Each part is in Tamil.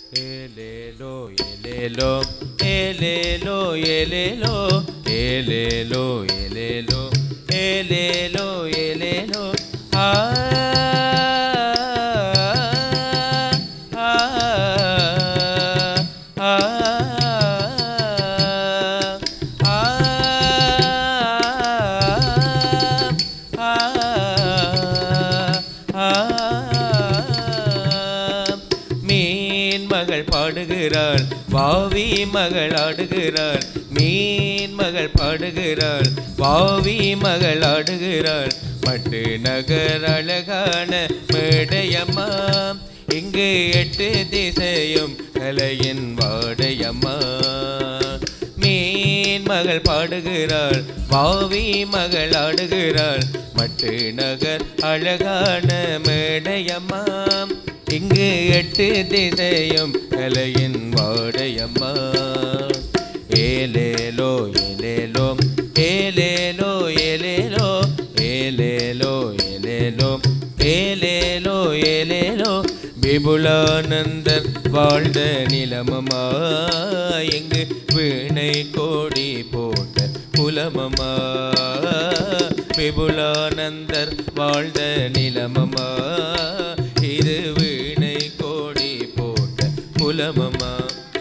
ஏலேலோ ஏலேலோ ஏலேலோ ஏலேலோ ஏலேலோ ஏலேலோ ஏலேலோ ஏலேலோ ஆ ஆ ஆ மீன் மகள் பாடுகிறாள் வாவி மகள் ஆடுகிறாள் மீன் மகள் பாடுகிறாள் வாவி மகள் ஆடுகிறாள் பட்டு நகர் அழகான மேடையம்மா இங்கு எட்டு திசையும் கலையின் வாடையம்மா மீன் மகள் பாடுகிறாள் வாவி மகள் ஆடுகிறாள் மட்டு நகர் அழகான மேடையம்மா இங்கு எட்டு திசையும் கலையின் வாடையம்மா ஏலேலோ ஏலேலோ ஏலேலோ ஏலேலோ ஏலேலோ ஏலேலோ ஏலேலோ ஏலேலோ விபுலானந்தர் வாழ்ந்த நிலமமா எங்கு வீணை கோடி போட்ட புலமமா விபுலானந்தர் வாழ்ந்த நிலமமா இது வீணை கோடி போட்ட புலமமா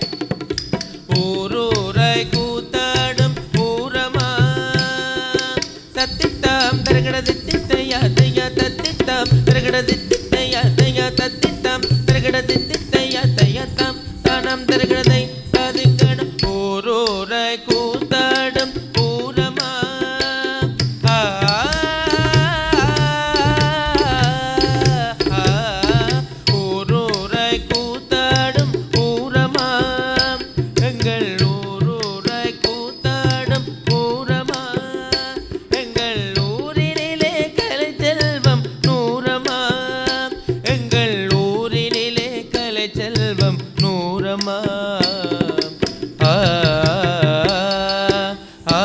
ஊரூராய் கூத்தாடும் ஊரமா தத்தித்தாம் தரகட தித்தித்தையா தையா தத்தித்தாம் தரகட தித்தித்தையா தையா தத்தித்தாம் தரகட தித்தித்தையா தையா தாம் தானம் தரகடதை தாதிக்கடம் ஊரூராய் கூத்தாடும் ஊரமா ஆ ஊரூராய் கூத்தாடும் ஊரமா எங்கள் ஊரூராய் கூத்தாடும் ஊரமா எங்கள் ஊரினிலே கலை செல்வம் நூறமா எங்கள் ஊரினிலே கலை செல்வம் நூறமா ஆ ஆ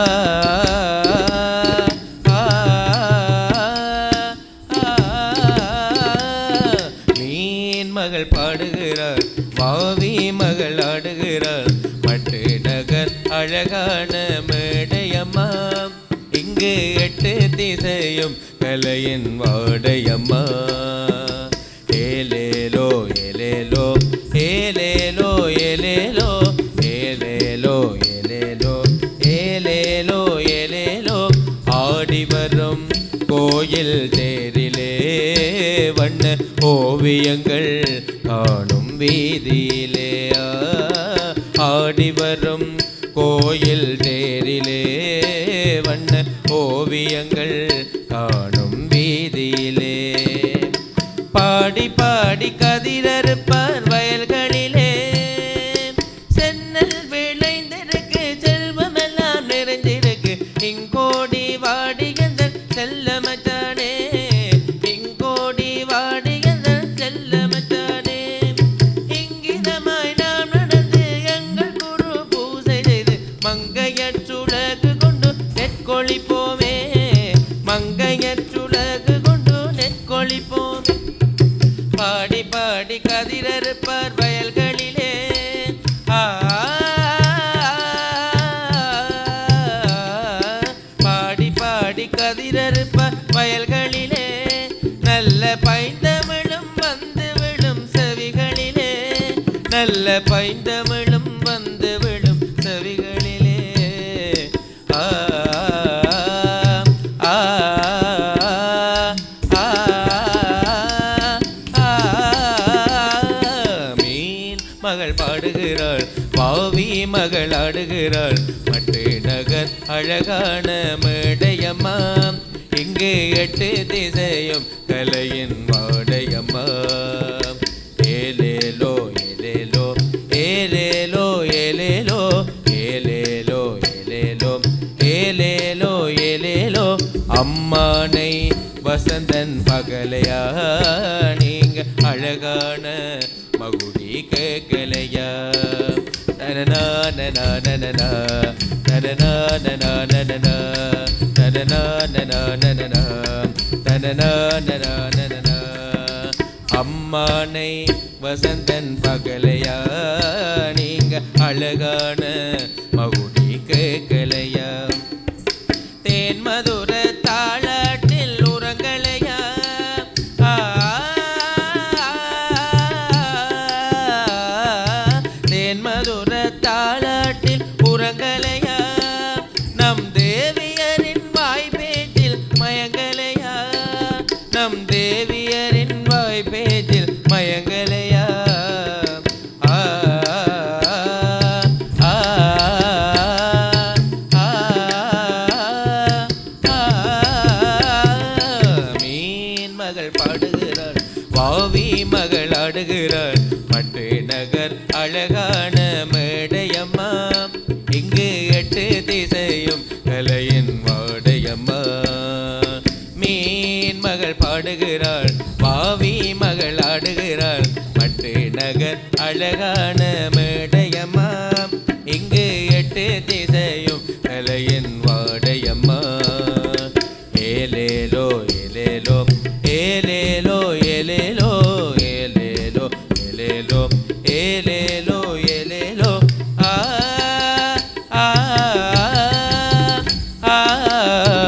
மீன் மகள் பாடுகிறாள் வாவி மகள் ஆடுகிறாள் மட்டு நகர் அழகான மேடையம்மா இங்கு எட்டு திசையும் கலையின் வாடையம்மா ஏலேலோ ஏலேலோ ஏலேலோ ஏலேலோ ஏலேலோ ஏலேலோ ஏலேலோ ஏலேலோ ஆடி வரும் கோயில் தேரிலே வண்ண ஓவியங்கள் காணும் வீதியிலே ஆ, ஆடி வரும் கோயில் தேரிலே வண்ண ஓவியங்கள் காணும் வீதியிலே பாடி பாடி கதிரறுப்பார் வயல்களிலே சென்னல் விளைந்திருக்கு செல்வமெல்லாம் நிறைந்திருக்கு இங்கோடி வாடியந்தன் செல்ல மச்சானே இங்கோடி வாடியந்தன் செல்ல மச்சானே இங்கிதமாய் நாம் நடந்து எங்கள் குரு பூசை செய்து மங்கையற்றுலகு கொண்டு நெற்கொழிப்போமே மங்கையற்றுலகு கொண்டு நெற்கொழிப்போமே பாடி பாடி கதிரறுப்பார் வயல்களிலே ஆ பாடி பாடி கதிரறுப்பார் வயல்களிலே நல்ல பைந்தமிழும் வந்து விழும் செவிகளிலே நல்ல பைந்தமிழும் வந்து விழும் செவிகளிலே ஆ ஆ ஆ ஆ மீன் மகள் பாடுகிறாள் பாவி மகள் ஆடுகிறாள் மட்டு நகர் அழகான மேடையம்மா இங்கு எட்டு திசையும் கலையின் வாடையம்மா ஏலேலோ ஏலேலோ ஏலேலோ ஏலேலோ ஏலேலோ ஏலேலோ ஏலேலோ ஏலேலோ அம்மானை வசந்தன் பகலையா நீங்க அழகான மகுடி கேட்கலையா நனனா நனா நனனா நனனா நனா நனனா நனனா நனா நனனா நனனா நனா நனனா அம்மானை வசந்தன் பகலையா நீங்க அழகான மகுடி கேட்கலையா தேன் மதுர தாளாட்டில் உரங்களையா ஆ, தேன் மதுர தாளாட்டில் உரங்களையா நம் தேவியரின் வாய்ப்பேச்சில் மயங்கலையா நம் தேவியரின் வாய்ப்பேச்சில் மயங்கலையா ஆ, ஆ, ஆ, மீன் மகள் பாடுகிறாள் வாவி மகள் ஆடுகிறாள் பட்டு நகர் அழகான மேடையம்மா இங்கு எட்டு திசையும் கலையின் வாடையம்மா மீன் மகள் பாடுகிறாள் பாவி மகள் ஆடுகிறாள் பட்டு நகர் அழகான மேடையம்மா இங்கு எட்டு திசையும் கலையின் வாடையம்மா ஏலேலோ ஏலேலோ ஏலேலோ ஏலேலோ ஏலேலோ ஏலேலோ ஏலேலோ ஏலேலோ ஆ ஆ ஆ ஆ